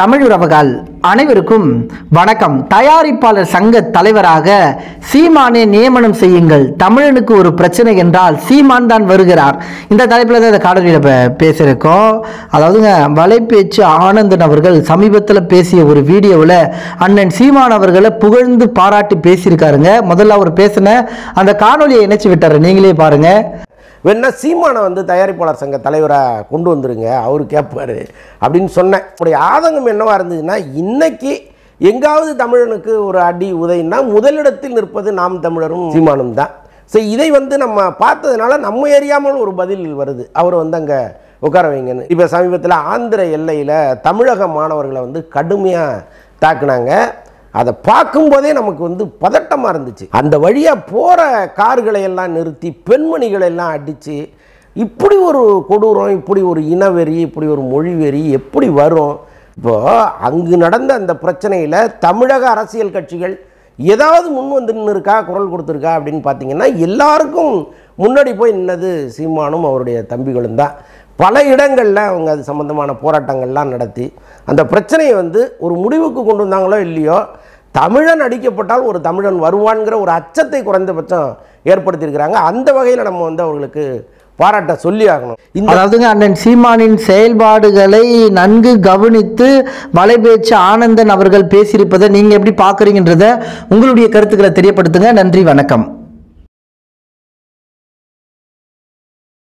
தமிழ் உறவுகள் அனைவருக்கும் வணக்கம் தயாரிப்பாளர் சங்க தலைவராக சீமானை நியமனம் செய்யுங்கள் தமிழனுக்கு ஒரு பிரச்சனை என்றால் சீமான் தான் வருகிறார் இந்த தலைப்பில் தான் இந்த காணொலியில் பே- பேசியிருக்கோம் அதாவதுங்க வலைப்பேச்சு ஆனந்தன் அவர்கள் சமீபத்தில் பேசிய ஒரு வீடியோவில் அண்ணன் சீமான் அவர்களை புகழ்ந்து பாராட்டி பேசியிருக்காருங்க முதல்ல அவர் பேசின அந்த காணொலியை இணைச்சு விட்டாரு நீங்களே பாருங்க வேணா சீமானை வந்து தயாரிப்பாளர் சங்க தலைவராக கொண்டு வந்துருங்க அவர் கேட்பாரு அப்படின்னு சொன்னேன் உடைய ஆதங்கம் என்னவா இருந்ததுன்னா இன்னைக்கு எங்காவது தமிழனுக்கு ஒரு அடி உதைன்னா முதலிடத்தில் நிற்பது நாம் தமிழரும் சீமானும் தான் சரி இதை வந்து நம்ம பார்த்ததுனால நம்ம அறியாமல் ஒரு பதில் வருது அவர் வந்து அங்கே உட்கார வைங்கன்னு இப்போ சமீபத்தில் ஆந்திர எல்லையில் தமிழக மாணவர்களை வந்து கடுமையாக தாக்குனாங்க அதை பார்க்கும்போதே நமக்கு வந்து பதட்டமாக இருந்துச்சு அந்த வழியாக போகிற கார்களை எல்லாம் நிறுத்தி பெண்மணிகளை எல்லாம் அடித்து இப்படி ஒரு கொடூரம் இப்படி ஒரு இனவெறி இப்படி ஒரு மொழிவெறி எப்படி வரும் இப்போ அங்கு நடந்த அந்த பிரச்சனையில் தமிழக அரசியல் கட்சிகள் ஏதாவது முன் வந்து நின்று இருக்கா குரல் கொடுத்துருக்கா அப்படின்னு பார்த்தீங்கன்னா எல்லாருக்கும் முன்னாடி போய் நின்னது சீமானும் அவருடைய தம்பிகளும் தான் பல இடங்களில் அவங்க அது சம்பந்தமான போராட்டங்கள்லாம் நடத்தி அந்த பிரச்சனையை வந்து ஒரு முடிவுக்கு கொண்டு வந்தாங்களோ இல்லையோ தமிழன் அடிக்கப்பட்டால் ஒரு தமிழன் வருவான்கிற ஒரு அச்சத்தை குறைந்தபட்சம் ஏற்படுத்தியிருக்கிறாங்க அந்த வகையில் நம்ம வந்து அவர்களுக்கு பாராட்ட சொல்லி ஆகணும் இந்த அதாவதுங்க அண்ணன் சீமானின் செயல்பாடுகளை நன்கு கவனித்து வலைபேச்சு ஆனந்தன் அவர்கள் பேசியிருப்பதை நீங்க எப்படி பாக்குறீங்கன்றத உங்களுடைய கருத்துக்களை தெரியப்படுத்துங்க நன்றி வணக்கம்